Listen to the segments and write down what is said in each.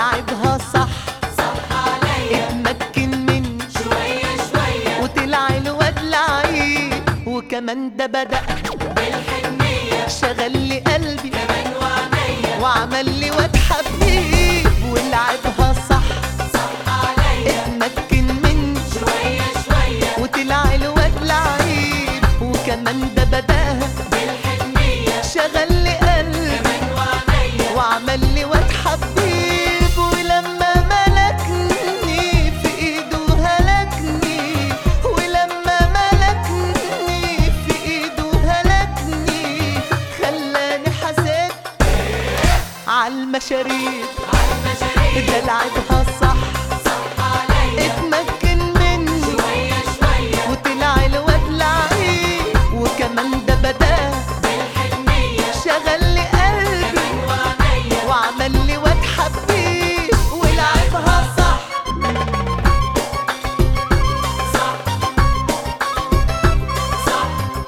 ولعبها صح صح عليا اتمكن مني شوية شوية وطلع الواد لعيب وكمان ده بدأ بالحنية شغل لي قلبي كمان وعينيا وعمل لي واد حبيب ولعبها صح صح عليا اتمكن مني شوية شوية وطلع الواد لعيب وكمان ده بدأها بالحنية شغل لي قلبي كمان وعينيا وعمل لي واد حبيب ولما ملكني في ايده هلكني ولما ملكني في ايده هلكني خلاني حسيت عالمشاريب عالمشاريب ده لعبها صح صح عليا اتمكن مني شوية شوية وطلع الواد لعيب وكمان ده بدأ بالحنية شغل لي قلبي كمان وعينيا وعمل لي واد حبيب ولعبها صح صح صح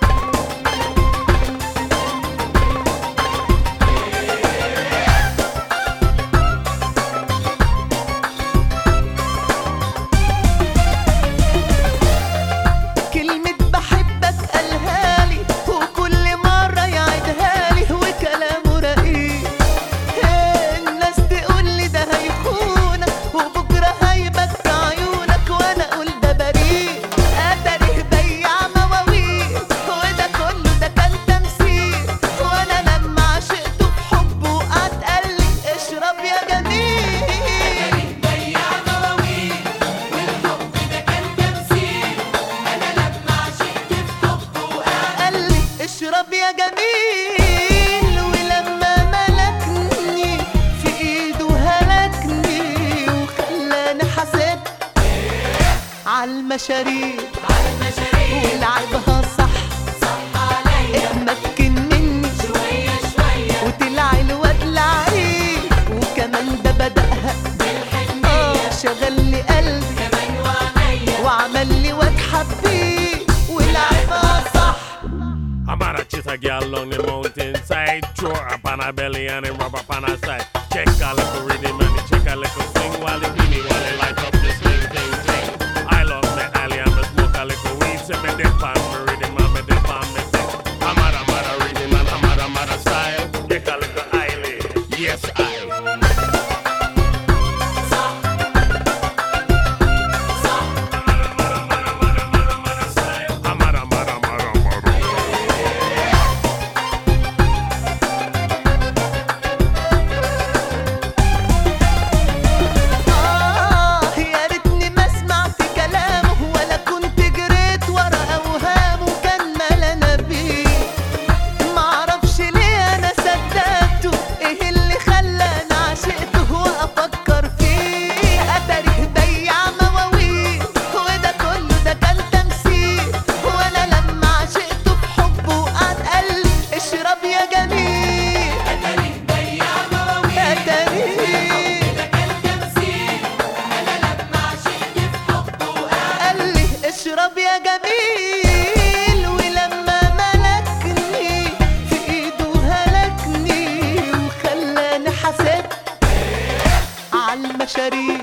كلمة بحبك قالها لي وكل مرة يعيدها لي وكلامه رقيق الناس تقول لي ده هيخونك وبكرة هيبك عيونك وانا اقول ده بريء اتاريه بياع مواويل وده كله ده كان تمثيل وانا لما عشقته بحبه قعد قال لي اشرب يا جميل بياع مواويل والحب ده كان تمثيل انا لما عشقت في حبه وقعد قال لي اشرب يا جميل ولما ملكني في ايده هلكني وخلاني حسيت عالمشاريب عالمشاريب ولعبها صح صح عليا اتمكن مني شوية شوية وطلع الواد لعيب وكمان ده بدأها بالحنية اه شغل لي قلبي كمان وعينيا وعمل لي واد حبيب ولعبها صح I'm on a cheetah girl on the mountainside. Throw her up on her belly and then rub up on her side. Check a little rhythm and it check a little swing while it give me while it light up this thing, thing, thing. I love me alley and me smoke a little weed. Say me dip on me rhythm and me dip on me thing. I'm on a mother rhythm and I'm on a mother style. Check a little eyelid. Yes, I. صح صح I'm on a mother, mother, mother. آه يا ريتني ما سمعت كلامه ولا كنت جريت ورا أوهامه كان ملنا بيه معرفش ليه أنا صدقته إيه اللي خلاني عشقته وأفكر فيه أتاريه بياع مواويل وده كله ده كان تمثيل وأنا لما عشقته بحبه قعد قال لي اشرب يا جميل اتاريه بياع مواويل أتاريه ده كان تمثيل انا لما عشقت في حبه وقعد قال لي اشرب يا جميل ولما ملكني في ايده هلكني وخلاني حسيت عالمشاريب